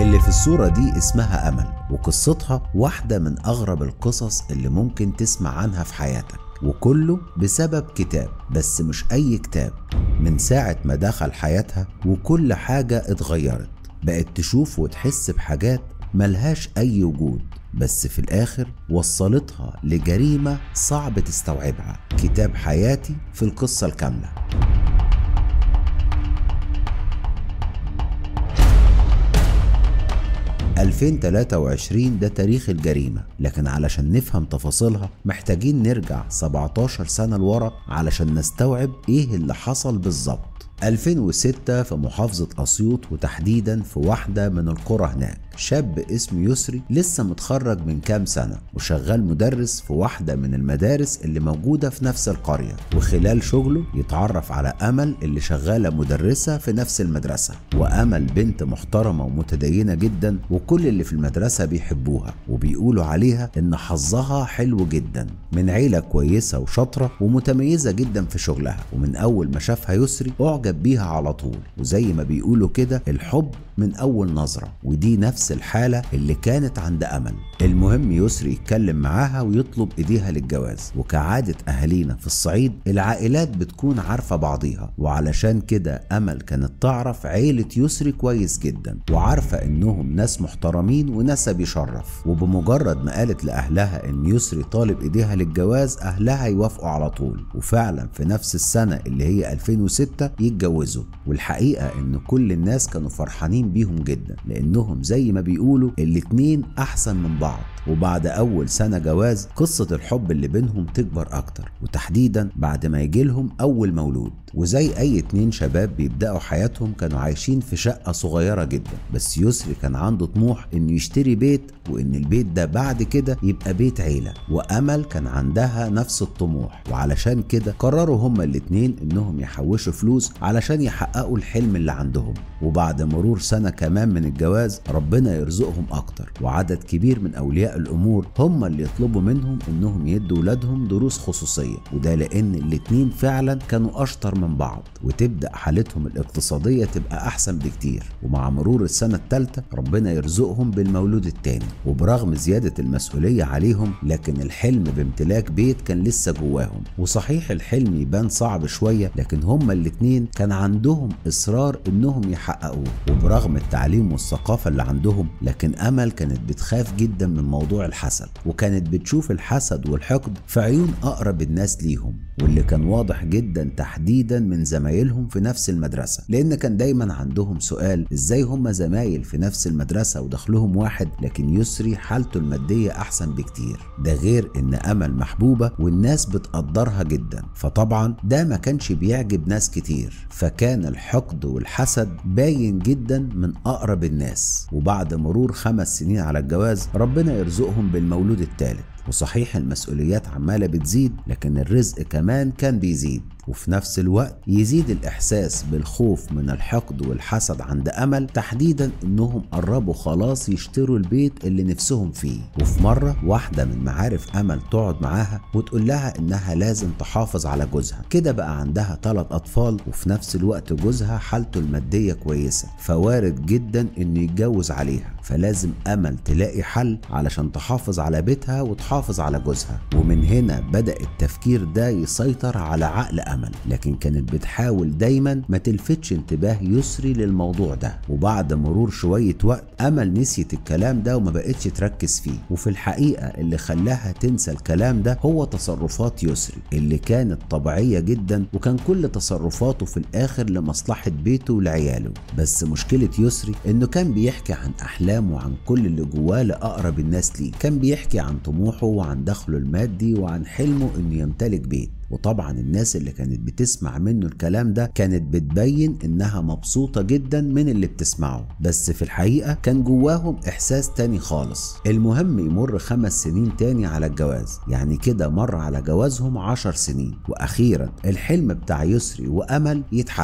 اللي في الصورة دي اسمها أمل وقصتها واحدة من أغرب القصص اللي ممكن تسمع عنها في حياتك وكله بسبب كتاب بس مش أي كتاب من ساعة ما دخل حياتها وكل حاجة اتغيرت بقت تشوف وتحس بحاجات ملهاش أي وجود بس في الآخر وصلتها لجريمة صعب تستوعبها كتاب حياتي في القصة الكاملة ألفين تلاتة وعشرين ده تاريخ الجريمة لكن علشان نفهم تفاصيلها محتاجين نرجع 17 سنة لورا علشان نستوعب ايه اللي حصل بالظبط 2006 في محافظة أسيوط وتحديدا في واحدة من القرى هناك شاب اسمه يسري لسه متخرج من كام سنة وشغال مدرس في واحدة من المدارس اللي موجودة في نفس القرية وخلال شغله يتعرف على أمل اللي شغالة مدرسة في نفس المدرسة وأمل بنت محترمة ومتدينة جدا وكل اللي في المدرسة بيحبوها وبيقولوا عليها إن حظها حلو جدا من عيلة كويسة وشاطرة ومتميزة جدا في شغلها ومن أول ما شافها يسري أعجب بيها على طول وزي ما بيقولوا كده الحب من أول نظرة ودي نفس الحالة اللي كانت عند أمل المهم يسري يتكلم معاها ويطلب إيديها للجواز وكعادة أهالينا في الصعيد العائلات بتكون عارفة بعضيها وعلشان كده أمل كانت تعرف عيلة يسري كويس جدا وعارفة إنهم ناس محترمين ونسب يشرف وبمجرد ما قالت لأهلها إن يسري طالب إيديها للجواز أهلها يوافقوا على طول وفعلا في نفس السنة اللي هي 2006 يتجوزوا والحقيقة إن كل الناس كانوا فرحانين بيهم جدا لأنهم زي ما بيقولوا الاتنين أحسن من بعض وبعد أول سنة جواز قصة الحب اللي بينهم تكبر أكتر وتحديدا بعد ما يجيلهم أول مولود وزي أي اتنين شباب بيبدأوا حياتهم كانوا عايشين في شقة صغيرة جدا بس يسري كان عنده طموح إنه يشتري بيت وإن البيت ده بعد كده يبقى بيت عيلة وأمل كان عندها نفس الطموح وعلشان كده قرروا هما الاتنين إنهم يحوشوا فلوس علشان يحققوا الحلم اللي عندهم وبعد مرور سنة كمان من الجواز ربنا يرزقهم أكتر وعدد كبير من أولياء الأمور هم اللي يطلبوا منهم إنهم يدوا ولادهم دروس خصوصية وده لأن الاتنين فعلا كانوا أشطر من بعض وتبدأ حالتهم الاقتصادية تبقى أحسن بكتير ومع مرور السنة الثالثة ربنا يرزقهم بالمولود التاني وبرغم زيادة المسؤولية عليهم لكن الحلم بامتلاك بيت كان لسه جواهم وصحيح الحلم يبان صعب شوية لكن هما الاتنين كان عندهم إصرار إنهم يحققوه وبرغم التعليم والثقافة اللي عندهم لكن أمل كانت بتخاف جدا من موضوع الحسد وكانت بتشوف الحسد والحقد في عيون أقرب الناس ليهم واللي كان واضح جدا تحديدا من زمايلهم في نفس المدرسة لأن كان دايما عندهم سؤال إزاي هم زمايل في نفس المدرسة ودخلهم واحد لكن يسري حالته المادية أحسن بكتير ده غير إن أمل محبوبة والناس بتقدرها جدا فطبعا ده ما كانش بيعجب ناس كتير فكان الحقد والحسد باين جدا من أقرب الناس وبعد مرور خمس سنين على الجواز ربنا يرزقهم بالمولود الثالث وصحيح المسؤوليات عمالة بتزيد لكن الرزق كمان كان بيزيد وفي نفس الوقت يزيد الإحساس بالخوف من الحقد والحسد عند أمل تحديدا إنهم قربوا خلاص يشتروا البيت اللي نفسهم فيه وفي مرة واحدة من معارف أمل تقعد معاها وتقول لها إنها لازم تحافظ على جوزها كده بقى عندها ثلاث أطفال وفي نفس الوقت جوزها حالته المادية كويسة فوارد جدا إنه يتجوز عليها فلازم أمل تلاقي حل علشان تحافظ على بيتها وتحافظ على جوزها ومن هنا بدأ التفكير ده يسيطر على عقل أمل لكن كانت بتحاول دايما ما تلفتش انتباه يسري للموضوع ده وبعد مرور شوية وقت أمل نسيت الكلام ده وما بقتش تركز فيه وفي الحقيقة اللي خلاها تنسى الكلام ده هو تصرفات يسري اللي كانت طبيعية جدا وكان كل تصرفاته في الآخر لمصلحة بيته ولعياله بس مشكلة يسري إنه كان بيحكي عن أحلامه وعن كل اللي جواه لأقرب الناس ليه كان بيحكي عن طموحه وعن دخله المادي وعن حلمه إنه يمتلك بيت وطبعا الناس اللي كانت بتسمع منه الكلام ده كانت بتبين انها مبسوطة جدا من اللي بتسمعه بس في الحقيقة كان جواهم احساس تاني خالص المهم يمر خمس سنين تاني على الجواز يعني كده مر على جوازهم عشر سنين واخيرا الحلم بتاع يسري وامل يتحقق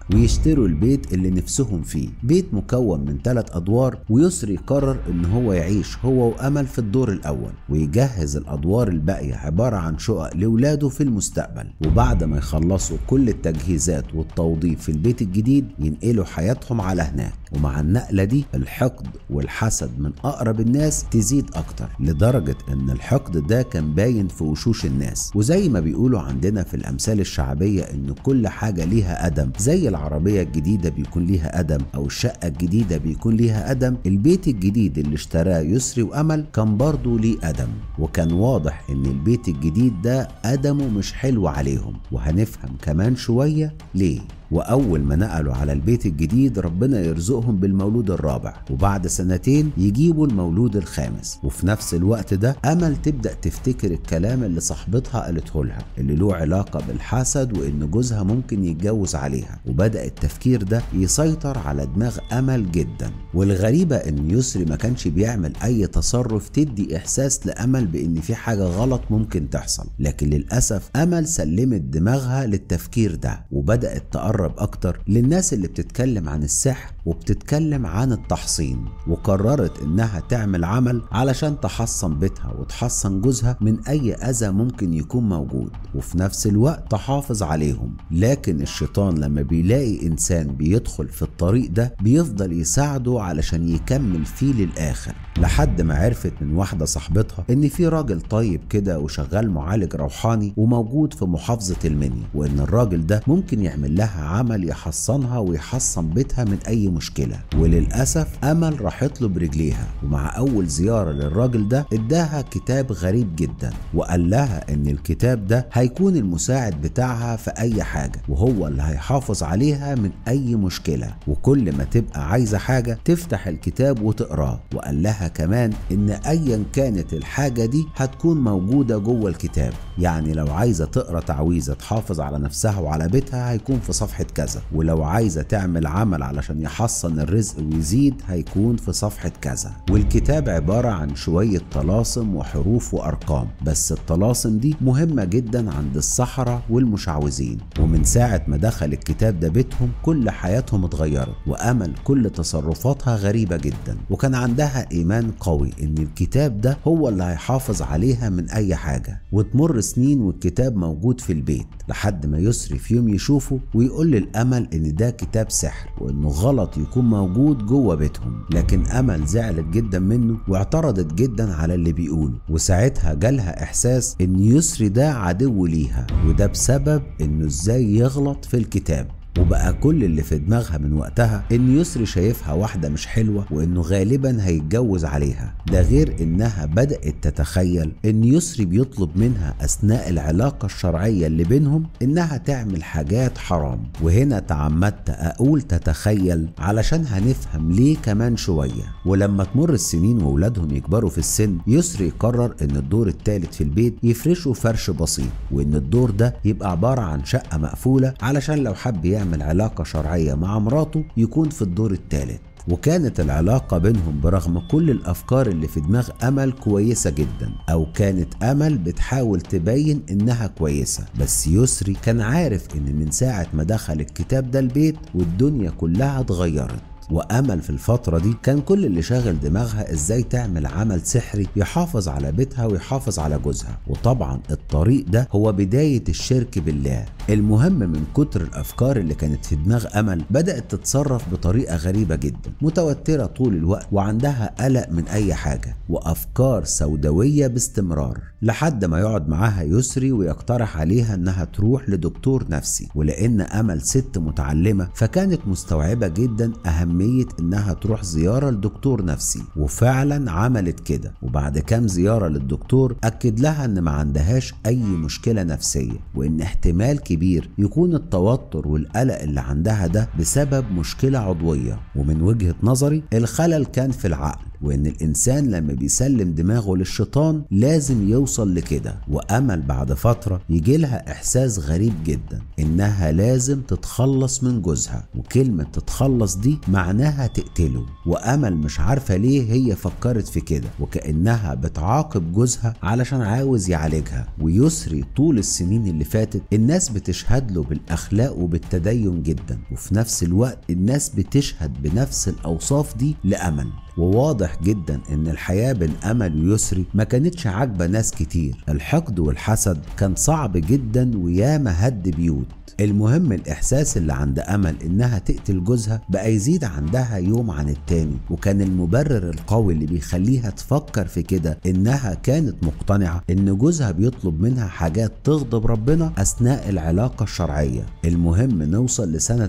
ويشتروا البيت اللي نفسهم فيه بيت مكون من ثلاث ادوار ويسري قرر ان هو يعيش هو وامل في الدور الاول ويجهز الادوار الباقيه عباره عن شقق لاولاده في المستقبل وبعد ما يخلصوا كل التجهيزات والتوظيف في البيت الجديد ينقلوا حياتهم على هناك ومع النقله دي الحقد والحسد من اقرب الناس تزيد اكتر لدرجه ان الحقد ده كان باين في وشوش الناس وزي ما بيقولوا عندنا في الامثال الشعبيه ان كل حاجه ليها قدم زي العربيه الجديده بيكون ليها قدم او الشقه الجديده بيكون ليها قدم البيت الجديد اللي اشتراه يسري وامل كان برضه ليه قدم وكان واضح ان البيت الجديد ده قدمه مش حلو عليهم وهنفهم كمان شويه ليه وأول ما نقلوا على البيت الجديد ربنا يرزقهم بالمولود الرابع وبعد سنتين يجيبوا المولود الخامس وفي نفس الوقت ده أمل تبدأ تفتكر الكلام اللي صاحبتها قالته لها اللي له علاقة بالحسد وإن جوزها ممكن يتجوز عليها وبدأ التفكير ده يسيطر على دماغ أمل جدا والغريبة إن يسري ما كانش بيعمل أي تصرف تدي إحساس لأمل بإن في حاجة غلط ممكن تحصل لكن للأسف أمل سلمت دماغها للتفكير ده وبدأت تقرب تقرب أكتر للناس اللي بتتكلم عن السحر وبتتكلم عن التحصين وقررت إنها تعمل عمل علشان تحصن بيتها وتحصن جوزها من أي أذى ممكن يكون موجود وفي نفس الوقت تحافظ عليهم لكن الشيطان لما بيلاقي إنسان بيدخل في الطريق ده بيفضل يساعده علشان يكمل فيه للآخر لحد ما عرفت من واحدة صاحبتها إن في راجل طيب كده وشغال معالج روحاني وموجود في محافظة المنيا وإن الراجل ده ممكن يعمل لها عمل يحصنها ويحصن بيتها من أي مشكلة وللأسف أمل راحت له برجليها ومع أول زيارة للراجل ده اداها كتاب غريب جدا وقال لها إن الكتاب ده هيكون المساعد بتاعها في أي حاجة وهو اللي هيحافظ عليها من أي مشكلة وكل ما تبقى عايزة حاجة تفتح الكتاب وتقراه وقال لها كمان إن أيا كانت الحاجة دي هتكون موجودة جوه الكتاب يعني لو عايزة تقرا تعويذة تحافظ على نفسها وعلى بيتها هيكون في صفحة كذا ولو عايزة تعمل عمل علشان يحصن الرزق ويزيد هيكون في صفحة كذا والكتاب عبارة عن شوية طلاسم وحروف وأرقام بس الطلاسم دي مهمة جدا عند السحرة والمشعوذين ومن ساعة ما دخل الكتاب ده بيتهم كل حياتهم اتغيرت وأمل كل تصرفاتها غريبة جدا وكان عندها إيمان قوي إن الكتاب ده هو اللي هيحافظ عليها من أي حاجة وتمر سنين والكتاب موجود في البيت لحد ما يسري في يوم يشوفه ويقول للأمل إن ده كتاب سحر وإنه غلط يكون موجود جوه بيتهم لكن أمل زعلت جدا منه واعترضت جدا على اللي بيقوله وساعتها جالها إحساس إن يسري ده عدو ليها وده بسبب إنه إزاي يغلط في الكتاب وبقى كل اللي في دماغها من وقتها ان يسري شايفها واحدة مش حلوة وانه غالبا هيتجوز عليها ده غير انها بدأت تتخيل ان يسري بيطلب منها اثناء العلاقة الشرعية اللي بينهم انها تعمل حاجات حرام وهنا تعمدت اقول تتخيل علشان هنفهم ليه كمان شوية ولما تمر السنين واولادهم يكبروا في السن يسري يقرر ان الدور الثالث في البيت يفرشوا فرش بسيط وان الدور ده يبقى عبارة عن شقة مقفولة علشان لو حب يعمل يعمل علاقة شرعية مع مراته يكون في الدور الثالث وكانت العلاقة بينهم برغم كل الأفكار اللي في دماغ أمل كويسة جدا أو كانت أمل بتحاول تبين إنها كويسة بس يسري كان عارف إن من ساعة ما دخل الكتاب ده البيت والدنيا كلها اتغيرت وامل في الفتره دي كان كل اللي شاغل دماغها ازاي تعمل عمل سحري يحافظ على بيتها ويحافظ على جوزها وطبعا الطريق ده هو بدايه الشرك بالله المهم من كتر الافكار اللي كانت في دماغ امل بدات تتصرف بطريقه غريبه جدا متوتره طول الوقت وعندها قلق من اي حاجه وافكار سوداويه باستمرار لحد ما يقعد معاها يسري ويقترح عليها انها تروح لدكتور نفسي ولان امل ست متعلمه فكانت مستوعبه جدا اهميه انها تروح زياره لدكتور نفسي وفعلا عملت كده وبعد كام زياره للدكتور اكد لها ان ما عندهاش اي مشكله نفسيه وان احتمال كبير يكون التوتر والقلق اللي عندها ده بسبب مشكله عضويه ومن وجهه نظري الخلل كان في العقل وإن الإنسان لما بيسلم دماغه للشيطان لازم يوصل لكده وأمل بعد فترة يجي لها إحساس غريب جدا إنها لازم تتخلص من جوزها وكلمة تتخلص دي معناها تقتله وأمل مش عارفة ليه هي فكرت في كده وكأنها بتعاقب جوزها علشان عاوز يعالجها ويسري طول السنين اللي فاتت الناس بتشهد له بالأخلاق وبالتدين جدا وفي نفس الوقت الناس بتشهد بنفس الأوصاف دي لأمل وواضح جدا ان الحياة بين امل ويسري ما كانتش عاجبة ناس كتير الحقد والحسد كان صعب جدا وياما هد بيوت المهم الإحساس اللي عند أمل إنها تقتل جوزها بقى يزيد عندها يوم عن التاني وكان المبرر القوي اللي بيخليها تفكر في كده إنها كانت مقتنعة إن جوزها بيطلب منها حاجات تغضب ربنا أثناء العلاقة الشرعية المهم نوصل لسنة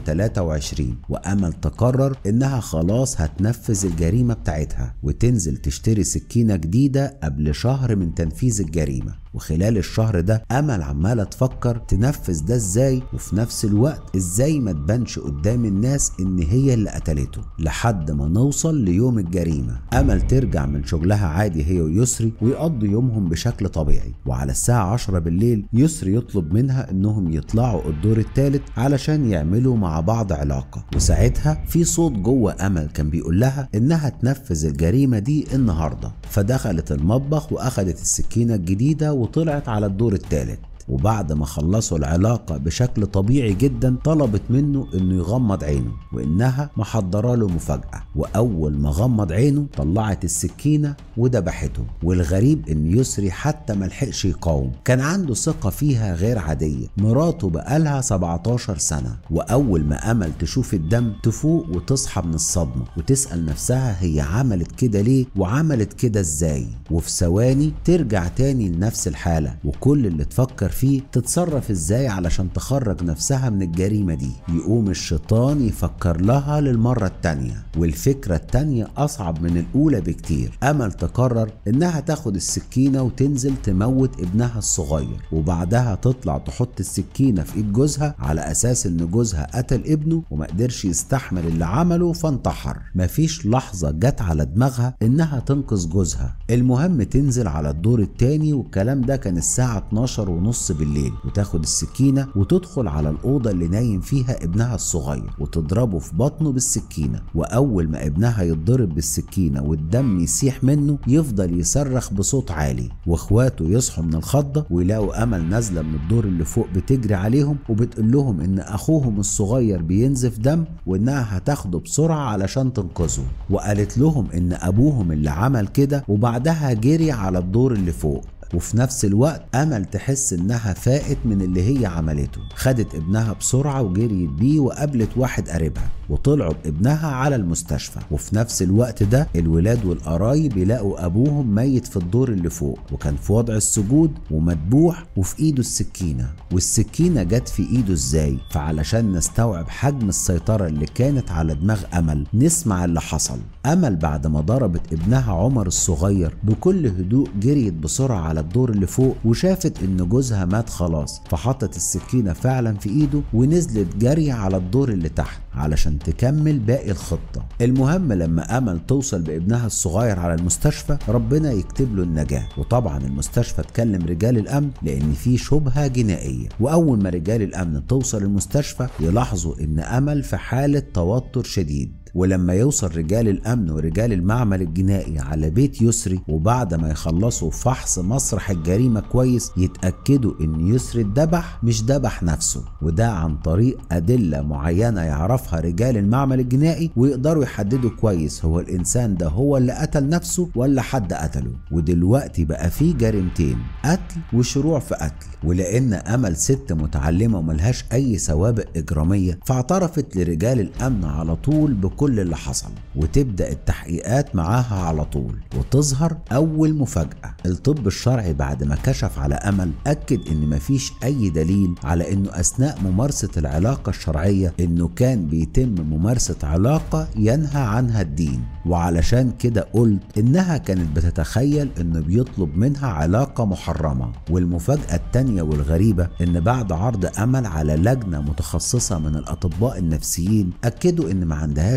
2023 وأمل تقرر إنها خلاص هتنفذ الجريمة بتاعتها وتنزل تشتري سكينة جديدة قبل شهر من تنفيذ الجريمة وخلال الشهر ده امل عماله تفكر تنفذ ده ازاي وفي نفس الوقت ازاي ما تبانش قدام الناس ان هي اللي قتلته لحد ما نوصل ليوم الجريمه امل ترجع من شغلها عادي هي ويسري ويقضوا يومهم بشكل طبيعي وعلى الساعه 10 بالليل يسري يطلب منها انهم يطلعوا الدور الثالث علشان يعملوا مع بعض علاقه وساعتها في صوت جوه امل كان بيقول لها انها تنفذ الجريمه دي النهارده فدخلت المطبخ واخدت السكينه الجديده وطلعت على الدور الثالث وبعد ما خلصوا العلاقة بشكل طبيعي جدا طلبت منه انه يغمض عينه وانها محضرة له مفاجأة واول ما غمض عينه طلعت السكينة وذبحته والغريب ان يسري حتى ملحقش يقاوم كان عنده ثقة فيها غير عادية مراته بقالها 17 سنة واول ما امل تشوف الدم تفوق وتصحى من الصدمة وتسأل نفسها هي عملت كده ليه وعملت كده ازاي وفي ثواني ترجع تاني لنفس الحالة وكل اللي تفكر فيه تتصرف ازاي علشان تخرج نفسها من الجريمة دي يقوم الشيطان يفكر لها للمرة التانية والفكرة التانية أصعب من الأولى بكتير أمل تقرر إنها تاخد السكينة وتنزل تموت ابنها الصغير وبعدها تطلع تحط السكينة في إيد جوزها على أساس إن جوزها قتل ابنه وما قدرش يستحمل اللي عمله فانتحر مفيش لحظة جت على دماغها إنها تنقذ جوزها المهم تنزل على الدور التاني والكلام ده كان الساعة 12 ونص بالليل وتاخد السكينة وتدخل على الأوضة اللي نايم فيها ابنها الصغير وتضربه في بطنه بالسكينة وأول ما ابنها يتضرب بالسكينة والدم يسيح منه يفضل يصرخ بصوت عالي واخواته يصحوا من الخضة ويلاقوا أمل نازلة من الدور اللي فوق بتجري عليهم وبتقول لهم إن أخوهم الصغير بينزف دم وإنها هتاخده بسرعة علشان تنقذه وقالت لهم إن أبوهم اللي عمل كده وبعدها جري على الدور اللي فوق وفي نفس الوقت امل تحس انها فاقت من اللي هي عملته خدت ابنها بسرعه وجريت بيه وقابلت واحد قريبها وطلعوا بابنها على المستشفى وفي نفس الوقت ده الولاد والقرايب يلاقوا ابوهم ميت في الدور اللي فوق وكان في وضع السجود ومدبوح وفي ايده السكينه والسكينه جت في ايده ازاي فعلشان نستوعب حجم السيطره اللي كانت على دماغ امل نسمع اللي حصل امل بعد ما ضربت ابنها عمر الصغير بكل هدوء جريت بسرعه على الدور اللي فوق وشافت ان جوزها مات خلاص فحطت السكينه فعلا في ايده ونزلت جري على الدور اللي تحت علشان تكمل باقي الخطة المهم لما أمل توصل بابنها الصغير على المستشفى ربنا يكتب له النجاة وطبعا المستشفى تكلم رجال الأمن لأن في شبهة جنائية وأول ما رجال الأمن توصل المستشفى يلاحظوا إن أمل في حالة توتر شديد ولما يوصل رجال الامن ورجال المعمل الجنائي على بيت يسري وبعد ما يخلصوا فحص مسرح الجريمه كويس يتاكدوا ان يسري اتذبح مش ذبح نفسه وده عن طريق ادله معينه يعرفها رجال المعمل الجنائي ويقدروا يحددوا كويس هو الانسان ده هو اللي قتل نفسه ولا حد قتله ودلوقتي بقى في جريمتين قتل وشروع في قتل ولان امل ست متعلمه وملهاش اي سوابق اجراميه فاعترفت لرجال الامن على طول بكل كل اللي حصل وتبدا التحقيقات معاها على طول وتظهر اول مفاجاه الطب الشرعي بعد ما كشف على امل اكد ان مفيش اي دليل على انه اثناء ممارسه العلاقه الشرعيه انه كان بيتم ممارسه علاقه ينهى عنها الدين وعلشان كده قلت انها كانت بتتخيل انه بيطلب منها علاقه محرمه والمفاجاه التانيه والغريبه ان بعد عرض امل على لجنه متخصصه من الاطباء النفسيين اكدوا ان ما عندهاش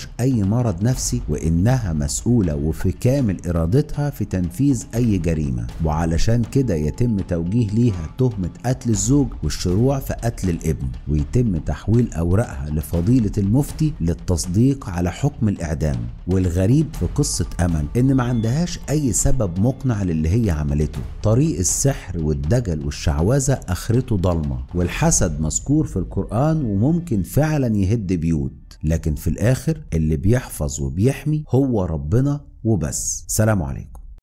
عندهاش أي مرض نفسي وإنها مسؤولة وفي كامل إرادتها في تنفيذ أي جريمة وعلشان كده يتم توجيه ليها تهمة قتل الزوج والشروع في قتل الابن ويتم تحويل أوراقها لفضيلة المفتي للتصديق على حكم الإعدام والغريب في قصة أمل إن ما عندهاش أي سبب مقنع للي هي عملته طريق السحر والدجل والشعوذة آخرته ضلمة والحسد مذكور في القرآن وممكن فعلا يهد بيوت لكن في الآخر اللي بيحفظ وبيحمي هو ربنا وبس سلام عليكم